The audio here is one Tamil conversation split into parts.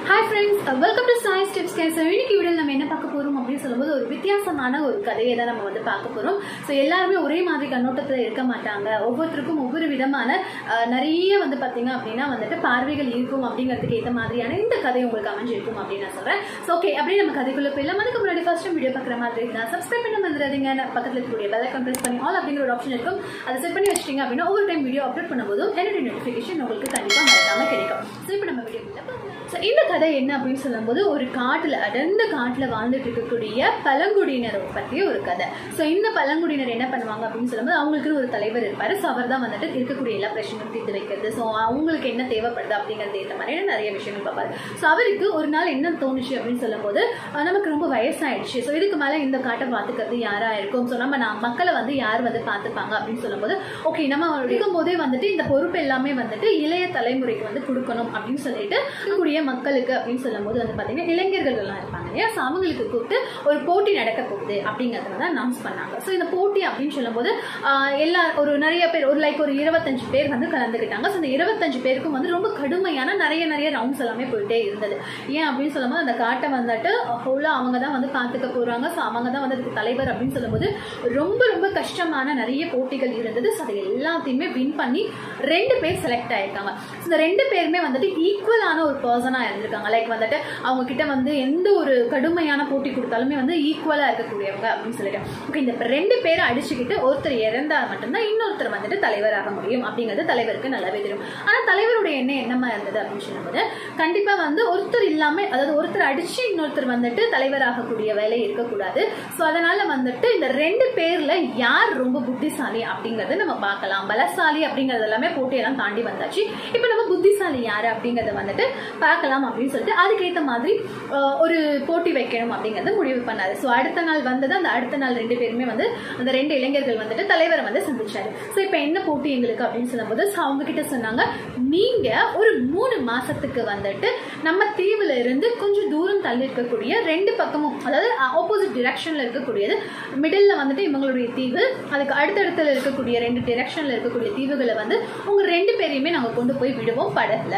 hi friends welcome to Sai steps care so இன்னைக்கு வீடியோ நம்ம என்ன பார்க்க போறோம் அப்படின்னு சொல்லும்போது ஒரு வித்தியாசமான ஒரு கதையை தான் நம்ம வந்து பார்க்க போறோம் ஸோ எல்லாருமே ஒரே மாதிரி கண்ணோட்டத்தில் இருக்க மாட்டாங்க ஒவ்வொருத்தருக்கும் ஒவ்வொரு விதமான அஹ், நிறைய வந்து பார்த்தீங்க அப்படின்னா வந்துட்டு பார்வைகள் இருக்கும் அப்படிங்கிறதுக்கு ஏற்ற மாதிரியான இந்த கதை உங்களுக்கு அமைஞ்சிருக்கும் அப்படின்னு நான் சொல்றேன் ஸோ ஓகே அப்படியே நம்ம கதைக்குள்ள போயிடலாம் அதுக்கு முன்னாடி ஃபர்ஸ்ட் டைம் வீடியோ பார்க்குற மாதிரி இருந்தா சப்ஸ்கிரைப் பண்ண வந்துடாதீங்க நான் பக்கத்தில் இருக்கக்கூடிய பெல் ஐக்கான் ப்ரெஸ் பண்ணி ஆல் அப்படிங்கிற ஒரு ஆப்ஷன் இருக்கும் அதை செட் பண்ணி வச்சிட்டீங்க அப்படின்னா ஒவ்வொரு டைம் வீடியோ அப்லோட் பண்ணும்போதும் என்னுடைய நோட்டிஃபிகேஷன் உங்களுக்கு கண்டிப்பாக மறக்காம கிடைக்கும் ஸோ இப்போ நம்ம வீடியோ ஸோ இந்த கதை என்ன அப்படின்னு சொல்லும்போது ஒரு காட்டில் அடர்ந்த காட்டில் வாழ்ந்துட்டு இருக்கக்கூடிய பழங்குடியினரை பற்றிய ஒரு கதை ஸோ இந்த பழங்குடியினர் என்ன பண்ணுவாங்க அப்படின்னு சொல்லும்போது அவங்களுக்குன்னு ஒரு தலைவர் இருப்பார் ஸோ அவர் தான் வந்துட்டு இருக்கக்கூடிய எல்லா பிரச்சனையும் தீர்த்து வைக்கிறது ஸோ அவங்களுக்கு என்ன தேவைப்படுது அப்படிங்கிறது ஏற்ற மாதிரியான நிறைய விஷயங்கள் பார்ப்பாரு ஸோ அவருக்கு ஒரு நாள் என்ன தோணுச்சு அப்படின்னு சொல்லும்போது அஹ், நமக்கு ரொம்ப வயசாயிடுச்சு ஸோ இதுக்கு மேலே இந்த காட்டை பார்த்துக்கிறது யாரா இருக்கும் ஸோ நம்ம நான் மக்களை வந்து யார் வந்து பார்த்துப்பாங்க அப்படின்னு சொல்லும்போது ஓகே நம்ம இருக்கும் போதே வந்துட்டு இந்த பொறுப்பு எல்லாமே வந்துட்டு இளைய தலைமுறைக்கு வந்து கொடுக்கணும் அப்படின்னு சொல்லிட்டு கூடிய மக்களுக்கு அப்படின்னு சொல்லும்போது வந்து பார்த்தீங்கன்னா இளைஞர்கள் எல்லாம் இருப்பாங்க இல்லையா ஸோ அவங்களுக்கு கூப்பிட்டு ஒரு போட்டி நடக்க போகுது அப்படிங்கிறத வந்து அனௌன்ஸ் பண்ணாங்க ஸோ இந்த போட்டி அப்படின்னு சொல்லும்போது ஆஹ், எல்லா ஒரு நிறைய பேர் ஒரு லைக் ஒரு இருபத்தஞ்சு பேர் வந்து கலந்துக்கிட்டாங்க ஸோ இந்த இருபத்தஞ்சு பேருக்கும் வந்து ரொம்ப கடுமையான நிறைய நிறைய ரவுண்ட்ஸ் எல்லாமே போயிட்டே இருந்தது ஏன் அப்படின்னு சொல்லும்போது அந்த காட்டை வந்துட்டு ஃபுல்லாக அவங்க தான் வந்து பார்த்துக்க போகிறாங்க ஸோ அவங்க தான் வந்து அதுக்கு தலைவர் அப்படின்னு சொல்லும்போது ரொம்ப ரொம்ப கஷ்டமான நிறைய போட்டிகள் இருந்தது ஸோ அதை எல்லாத்தையுமே வின் பண்ணி ரெண்டு பேர் செலக்ட் ஆயிருக்காங்க ஸோ இந்த ரெண்டு பேருமே வந்துட்டு ஈக்குவலான ஒரு பர்சனாக இருந்திருக்காங்க லைக் வந்துட்டு அவங்க கிட்ட வந்து எந்த ஒரு கடுமையான போட்டி கொடுத்தாலுமே வந்து ஈக்குவலாக இருக்கக்கூடியவங்க அப்படின்னு சொல்லிட்டு ஓகே இந்த ரெண்டு பேரை அடிச்சுக்கிட்டு ஒருத்தர் இறந்தால் மட்டும்தான் இன்னொருத்தர் வந்துட்டு தலைவராக முடியும் அப்படிங்கிறது தலைவருக்கு நல்லாவே தெரியும் ஆனால் தலைவருடைய எண்ணம் என்னமா இருந்தது அப்படின்னு சொல்லும்போது கண்டிப்பாக வந்து ஒருத்தர் இல்லாமல் அதாவது ஒருத்தர் அடிச்சு இன்னொருத்தர் வந்துட்டு தலைவராகக்கூடிய வேலை இருக்கக்கூடாது ஸோ அதனால வந்துட்டு இந்த ரெண்டு பேர்ல யார் ரொம்ப புத்திசாலி அப்படிங்கறத நம்ம பார்க்கலாம் பலசாலி அப்படிங்கறது எல்லாமே போட்டியெல்லாம் தாண்டி வந்தாச்சு இப்போ நம்ம புத்திசாலி யாரு அப்படிங்கறத வந்துட்டு பார்க்கலாம் அப்படின்னு சொல்லிட்டு அதுக்கேற்ற மாதிரி அஹ், ஒரு போட்டி வைக்கணும் அப்படிங்கறத முடிவு பண்ணாரு ஸோ அடுத்த நாள் வந்தது அந்த அடுத்த நாள் ரெண்டு பேருமே வந்து அந்த ரெண்டு இளைஞர்கள் வந்துட்டு தலைவரை வந்து சந்திச்சாரு ஸோ இப்போ என்ன போட்டி எங்களுக்கு அப்படின்னு சொல்லும்போது so அவங்க கிட்ட சொன்னாங்க நீங்க ஒரு மூணு மாசத்துக்கு வந்துட்டு நம்ம தீவுல இருந்து கொஞ்சம் தூரம் தள்ளி இருக்கக்கூடிய ரெண்டு பக்கமும் அதாவது ஆப்போசிட் டிரெக்ஷன்ல இருக்கக்கூடியது மிடில்ல வந்துட்டு இவங்களுடைய தீவு அதுக்கு அடுத்தடுத்துல இருக்கக்கூடிய ரெண்டு டிரெக்ஷன்ல இருக்கக்கூடிய தீவுகளை வந்து உங்க ரெண்டு பேரையுமே நாங்க கொண்டு போய் விடுவோம் படகுல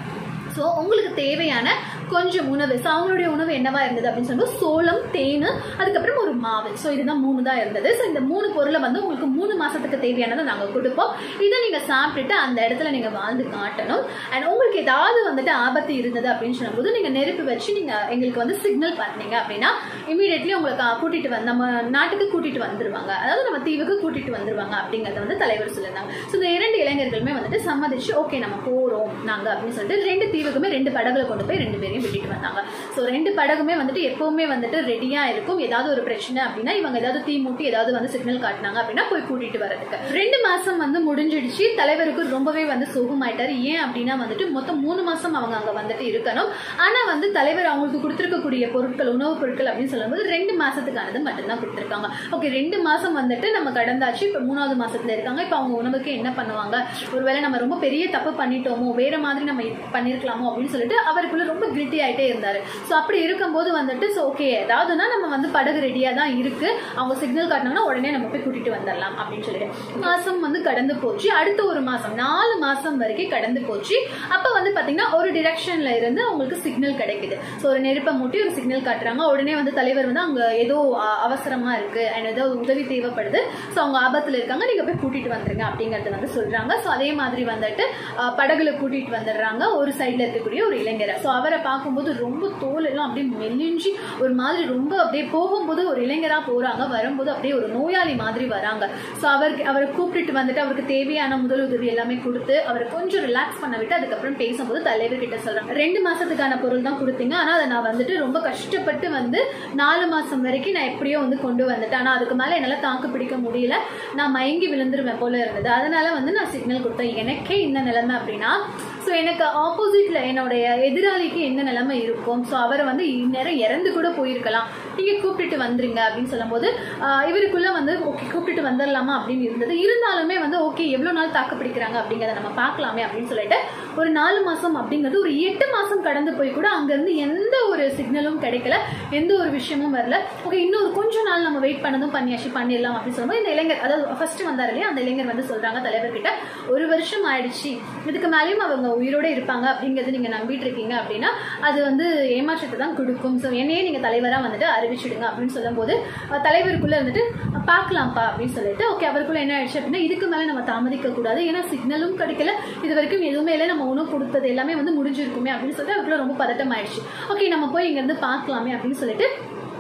ஸோ உங்களுக்கு தேவையான கொஞ்சம் உணவு ஸோ அவங்களுடைய உணவு என்னவா இருந்தது அப்படின்னு சொல்லும்போது சோளம் தேன் அதுக்கப்புறம் ஒரு மாவு ஸோ இதுதான் மூணு தான் இருந்தது ஸோ இந்த மூணு பொருளை வந்து உங்களுக்கு மூணு மாசத்துக்கு தேவையானதை நாங்கள் கொடுப்போம் இதை நீங்க சாப்பிட்டுட்டு அந்த இடத்துல நீங்க வாழ்ந்து காட்டணும் அண்ட் உங்களுக்கு ஏதாவது வந்துட்டு ஆபத்து இருந்தது அப்படின்னு சொல்லும்போது நீங்க நெருப்பு வச்சு நீங்க எங்களுக்கு வந்து சிக்னல் பண்ணீங்க அப்படின்னா இமீடியட்லி உங்களுக்கு அஹ், கூட்டிட்டு வந்து நம்ம நாட்டுக்கு கூட்டிட்டு வந்துருவாங்க அதாவது நம்ம தீவுக்கு கூட்டிட்டு வந்துருவாங்க அப்படிங்கறத வந்து தலைவர் சொல்லியிருந்தாங்க ஸோ இந்த இரண்டு இளைஞர்களுமே வந்துட்டு சம்மதிச்சு ஓகே நம்ம போறோம் நாங்க அப்படின்னு சொல்லிட்டு ரெண்டு தீவுக்குமே ரெண்டு படகுல கொண்டு போய் ரெண்டு பேரையும் விட்டுட்டு வந்தாங்க ஸோ ரெண்டு படகுமே வந்துட்டு எப்பவுமே வந்துட்டு ரெடியா இருக்கும் ஏதாவது ஒரு பிரச்சனை அப்படின்னா இவங்க ஏதாவது தீ மூட்டி ஏதாவது வந்து சிக்னல் காட்டினாங்க அப்படின்னா போய் கூட்டிட்டு வரதுக்கு ரெண்டு மாசம் வந்து முடிஞ்சிடுச்சு தலைவருக்கு ரொம்பவே வந்து சோகமாயிட்டாரு ஏன் அப்படின்னா வந்துட்டு மொத்தம் மூணு மாசம் அவங்க அங்க வந்துட்டு இருக்கணும் ஆனா வந்து தலைவர் அவங்களுக்கு கொடுத்துருக்கக்கூடிய பொருட்கள் உணவுப் பொருட்கள் அப்படின்னு சொல்லும்போது ரெண்டு மாசத்துக்கானது மட்டும்தான் கொடுத்துருக்காங்க ஓகே ரெண்டு மாசம் வந்துட்டு நம்ம கடந்தாச்சு இப்போ மூணாவது மாசத்துல இருக்காங்க இப்போ அவங்க உணவுக்கு என்ன பண்ணுவாங்க ஒருவேளை நம்ம ரொம்ப பெரிய தப்பு பண்ணிட்டோமோ வேற மாதிரி நம்ம இது பண்ணிருக்கலாமோ அப்படின்னு சொல்லிட்டு அவருக்குள்ள ரொம்ப கில்ட்டி ஆயிட்டே இருந்தாரு ஸோ அப்படி இருக்கும்போது வந்துட்டு ஸோ ஓகே ஏதாவதுன்னா நம்ம வந்து படகு ரெடியா தான் இருக்கு அவங்க சிக்னல் காட்டினாங்கன்னா உடனே நம்ம போய் கூட்டிட்டு வந்துடலாம் அப்படின்னு சொல்லிட்டு மாசம் வந்து கடந்து போச்சு அடுத்த ஒரு மாசம் நாலு மாசம் வரைக்கும் கடந்து போச்சு அப்ப வந்து பாத்தீங்கன்னா ஒரு டிரெக்ஷன்ல இருந்து அவங்களுக்கு சிக்னல் கிடைக்குது ஸோ ஒரு நெருப்பை மூட்டி ஒரு சிக்னல் காட்டுறாங்க உடனே வந்து தலைவர் வந்து அங்க ஏதோ அ- அவசரமா இருக்கு அண்ட் ஏதோ உதவி தேவைப்படுது ஸோ அவங்க ஆபத்துல இருக்காங்க நீங்க போய் கூட்டிட்டு வந்துருங்க அப்படிங்கறத வந்து சொல்றாங்க ஸோ அதே மாதிரி வந்துட்டு அஹ், படகுல கூட்டிட்டு வந்துடுறாங்க ஒரு சைட்ல இருக்கக்கூடிய ஒரு இளைஞரை ஸோ அவரை பார்க்கும்போது ரொம்ப தோல் எல்லாம் அப்படியே மெலிஞ்சு ஒரு மாதிரி ரொம்ப அப்படியே போகும்போது ஒரு இளைஞரா போறாங்க வரும்போது அப்படியே ஒரு நோயாளி மாதிரி வராங்க ஸோ அவருக்கு அவரை கூப்பிட்டுட்டு வந்துட்டு அவருக்கு தேவையான முதல் உதவி எல்லாமே கொடுத்து அவரை கொஞ்சம் ரிலாக்ஸ் பண்ண விட்டு அதுக்கப்புறம் பேசும்போது தலைவர் கிட்ட சொல்றாங்க ரெண்டு மாசத்துக்கான பொருள் தான் கொடுத்தீங்க ஆனா அதை நான் வந்துட்டு ரொம்ப கஷ்டப்பட்டு வந்து நாலு மாசம் வரைக்கும் நான் எப்படியோ வந்து கொண்டு வந்துட்டேன் ஆனா அதுக்கு மேல என்னால தாக்கு பிடிக்க முடியல நான் மயங்கி விழுந்துருவேன் போல இருந்தது அதனால வந்து நான் சிக்னல் கொடுத்தேன் எனக்கே இந்த நிலைமை அப்படின்னா ஸோ எனக்கு ஆப்போசிட்ல என்னுடைய எதிராளிக்கு என்ன நிலைமை இருக்கும் ஸோ அவரை வந்து இந்நேரம் இறந்து கூட போயிருக்கலாம் நீங்க கூப்பிட்டுட்டு வந்துருங்க அப்படின்னு சொல்லும்போது ஆஹ், இவருக்குள்ள வந்து ஓகே கூப்பிட்டுட்டு வந்துடலாமா அப்படின்னு இருந்தது இருந்தாலுமே வந்து ஓகே எவ்வளவு நாள் தாக்கு பிடிக்கிறாங்க அப்படிங்கறத நம்ம பார்க்கலாமே அப்படின்னு சொல்லிட்டு ஒரு நாலு மாசம் அப்படிங்கிறது ஒரு எட்டு மாசம் கடந்து போய் கூட அங்க இருந்து எந்த ஒரு சிக்னலும் கிடைக்கல எந்த ஒரு விஷயமும் வரல ஓகே இன்னொரு கொஞ்ச நாள் நம்ம வெயிட் பண்ணதும் பண்ணியாச்சு பண்ணிடலாம் அப்படின்னு சொல்லும்போது இந்த இளைஞர் அதாவது ஃபர்ஸ்ட் வந்தார் இல்லையா அந்த இளைஞர் வந்து சொல்றாங்க தலைவர்கிட்ட ஒரு வருஷம் ஆயிடுச்சு இதுக்கு மேலேயும் அவங்க உயிரோட இருப்பாங்க அப்படிங்கறது நீங்க நம்பிட்டு இருக்கீங்க அப்படின்னா அது வந்து ஏமாற்றத்தை தான் கொடுக்கும் ஸோ என்னையே நீங்க தலைவரா வந்துட்டு அறிவிச்சிடுங்க அப்படின்னு சொல்லும்போது அஹ், தலைவருக்குள்ள வந்துட்டு அஹ், பார்க்கலாம்ப்பா அப்படின்னு சொல்லிட்டு ஓகே அவருக்குள்ள என்ன ஆயிடுச்சு அப்படின்னா இதுக்கு மேல நம்ம தாமதிக்க கூடாது ஏன்னா சிக்னலும் கிடைக்கல இது வரைக்கும் எதுவுமே இல்லை நம்ம உணவு கொடுத்தது எல்லாமே வந்து முடிஞ்சிருக்குமே அப்படின்னு சொல்லிட்டு அவருக்குள்ள ரொம்ப பதட்டம் ஆயிடுச்சு ஓகே நம்ம போய் இங்க இருந்து பார்க்கலாமே அப்படின்னு சொல்லிட்டு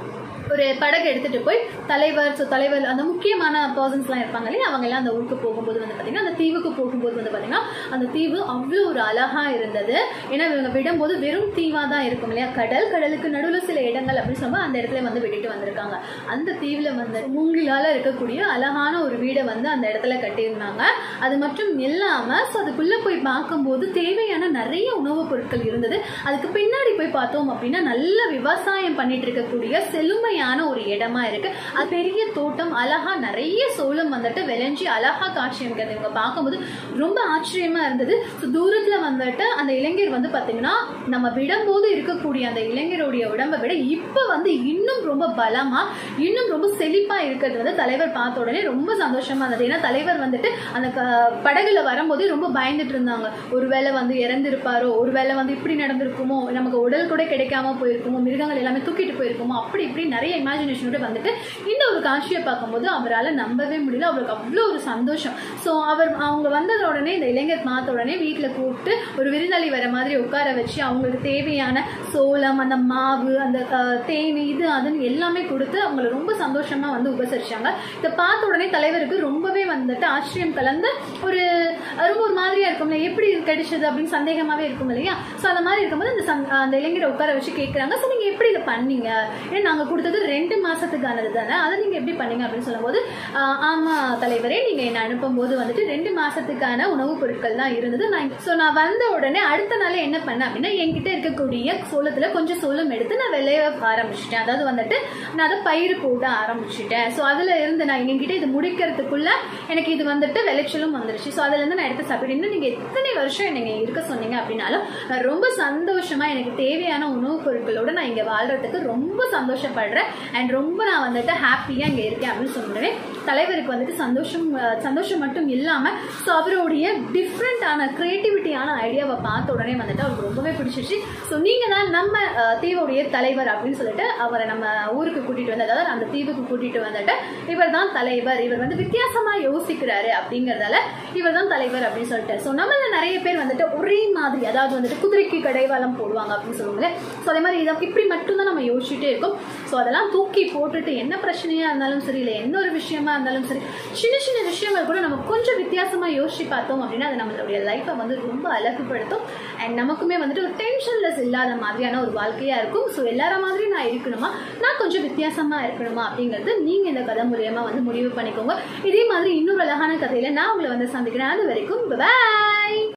ஒரு படகு எடுத்துட்டு போய் தலைவர் ஸோ தலைவர் அந்த முக்கியமான பர்சன்ஸ்லாம் இருப்பாங்க இல்லையா அவங்க எல்லாம் அந்த ஊருக்கு போகும்போது வந்து பார்த்தீங்கன்னா அந்த தீவுக்கு போகும்போது வந்து பார்த்தீங்கன்னா அந்த தீவு அவ்வளோ ஒரு அழகா இருந்தது ஏன்னா இவங்க விடும்போது வெறும் தீவா தான் இருக்கும் இல்லையா கடல் கடலுக்கு நடுவில் சில இடங்கள் அப்படின்னு சொல்லும்போது அந்த இடத்துல வந்து விட்டுட்டு வந்திருக்காங்க அந்த தீவுல வந்து மூங்கிலால இருக்கக்கூடிய அழகான ஒரு வீடை வந்து அந்த இடத்துல கட்டியிருந்தாங்க அது மட்டும் இல்லாம ஸோ அதுக்குள்ள போய் பார்க்கும்போது தேவையான நிறைய உணவுப் பொருட்கள் இருந்தது அதுக்கு பின்னாடி போய் பார்த்தோம் அப்படின்னா நல்ல விவசாயம் பண்ணிட்டு இருக்கக்கூடிய செழுமையான ஒரு இடமா இருக்கு அது பெரிய தோட்டம் அழகா நிறைய சோளம் வந்துட்டு விளைஞ்சி அழகா காட்சி அமைக்கிறது இவங்க பார்க்கும்போது ரொம்ப ஆச்சரியமா இருந்தது So, தூரத்துல வந்துட்டு அந்த இளைஞர் வந்து பாத்தீங்கன்னா நம்ம விடும்போது இருக்கக்கூடிய அந்த இளைஞருடைய உடம்பை விட இப்ப வந்து இன்னும் ரொம்ப பலமா இன்னும் ரொம்ப செழிப்பா இருக்கிறது வந்து தலைவர் பார்த்த உடனே ரொம்ப சந்தோஷமா இருந்தது ஏன்னா தலைவர் வந்துட்டு அந்த க- படகுல வரும்போதே ரொம்ப பயந்துட்டு இருந்தாங்க ஒருவேளை வந்து இறந்திருப்பாரோ ஒருவேளை வந்து இப்படி நடந்திருக்குமோ நமக்கு உடல் கூட கிடைக்காம போயிருக்குமோ மிருகங்கள் எல்லாமே தூக்கிட்டு போயிருக்குமோ அப்படி இப்படி நிறைய இமேஜினேஷனோட வந்துட்டு இந்த ஒரு காட்சியை பார்க்கும்போது அவரால் நம்பவே முடியல அவருக்கு அவ்வளோ ஒரு சந்தோஷம் ஸோ அவர் அவங்க வந்தத உடனே இந்த இளைஞர் பார்த்த உடனே வீட்டில் கூப்பிட்டு ஒரு விருந்தாளி வர மாதிரி உட்கார வச்சு அவங்களுக்கு தேவையான சோளம் அந்த மாவு அந்த அஹ், தேன் இது அதுன்னு எல்லாமே கொடுத்து அவங்களை ரொம்ப சந்தோஷமா வந்து உபசரிச்சாங்க இதை பார்த்த உடனே தலைவருக்கு ரொம்பவே வந்துட்டு ஆச்சரியம் கலந்து ஒரு அஹ், ரொம்ப ஒரு மாதிரியா இருக்கும்ல எப்படி இது கிடைச்சது அப்படின்னு சந்தேகமாவே இருக்கும் இல்லையா ஸோ அந்த மாதிரி இருக்கும்போது அந்த சந்- அந்த இளைஞரை உட்கார வச்சு கேட்குறாங்க ஸோ நீங்க எப்படி இதை பண்ணீங்க ஏன்னா நாங்க கொடுத்தது ரெண்டு மாசத்துக்கானது தானே அதை நீங்க எப்படி பண்ணீங்க அப்படின்னு சொல்லும்போது "ஆஹ், ஆமா தலைவரே நீங்க என்ன அனுப்பும்போது வந்துட்டு ரெண்டு மாசத்துக்கான உணவுப் பொருட்கள் தான் இருந்தது நான் ஸோ நான் வந்த உடனே அடுத்த நாள் என்ன பண்ணேன் அப்படின்னா என்கிட்ட இருக்கக்கூடிய சோளத்துல கொஞ்சம் சோளம் எடுத்து நான் விளைய ஆரம்பிச்சிட்டேன் அதாவது வந்துட்டு நான் அதை பயிர் போட ஆரம்பிச்சிட்டேன் ஸோ அதுல இருந்து நான் என்கிட்ட இது முடிக்கிறதுக்குள்ள எனக்கு இது வந்துட்டு விளைச்சலும் வந்துருச்சு ஸோ அதுல இருந்து நான் எடுத்து சாப்பிட்டு இன்னும் நீங்க எத்தனை வருஷம் நீங்க இருக்க சொன்னீங்க அப்படின்னாலும் நான் ரொம்ப சந்தோஷமா எனக்கு தேவையான உணவுப் பொருட்களோட நான் இங்க வாழ்றதுக்கு ரொம்ப சந்தோஷப்படுறேன் அண்ட் ரொம்ப நான் வந்துட்டு ஹாப்பியா இங்க இருக்கேன் அப்படின்னு சொன்னேன் தலைவருக்கு வந்துட்டு சந்தோஷம் அஹ், சந்தோஷம் மட்டும் இல்லாம ஸோ அவருடைய டிஃப்ரெண்டான கிரியேட்டிவிட்டியான ஐடியாவை பார்த்த உடனே வந்துட்டு அவருக்கு ரொம்பவே பிடிச்சிருச்சு ஸோ நீங்க தான் நம்ம அஹ், தீவுடைய தலைவர் அப்படின்னு சொல்லிட்டு அவரை நம்ம ஊருக்கு கூட்டிட்டு வந்து அதாவது அந்த தீவுக்கு கூட்டிட்டு வந்துட்டு இவர் தான் தலைவர் இவர் வந்து வித்தியாசமா யோசிக்கிறாரு அப்படிங்கறதால இவர் தான் தலைவர் அப்படின்னு சொல்லிட்டு ஸோ நம்மள நிறைய பேர் வந்துட்டு ஒரே மாதிரி அதாவது வந்துட்டு குதிரைக்கு கடைவாளம் போடுவாங்க அப்படின்னு சொல்லுவாங்க ஸோ அதே மாதிரி இதை இப்படி மட்டும்தான் நம்ம யோசிச்சுட்டே இருக்கோம் ஸோ அதெல்லாம் தூக்கி போட்டுட்டு என்ன பிரச்சனையா இருந்தாலும் சரி இல்லை எந்த ஒரு விஷயமா இருந்தாலும் சரி சின்ன சின்ன விஷயங்கள் கூட நம்ம கொஞ்சம் வித்தியாசமா யோசிச்சு பார்த்தோம் அப்படின்னா அது நம்மளுடைய லைஃப்பை வந்து ரொம்ப அழகுபடுத்தும் அண்ட் நமக்குமே வந்துட்டு ஒரு டென்ஷன்லெஸ் இல்லாத மாதிரியான ஒரு வாழ்க்கையா இருக்கும் ஸோ எல்லார மாதிரி நான் இருக்கணுமா நான் கொஞ்சம் வித்தியாசமா இருக்கணுமா அப்படிங்கிறது நீங்க இந்த கதை மூலியமா வந்து முடிவு பண்ணிக்கோங்க இதே மாதிரி இன்னொரு அழகான கதையில நான் உங்களை வந்து சந்திக்கிறேன் அது வரைக்கும் பாய்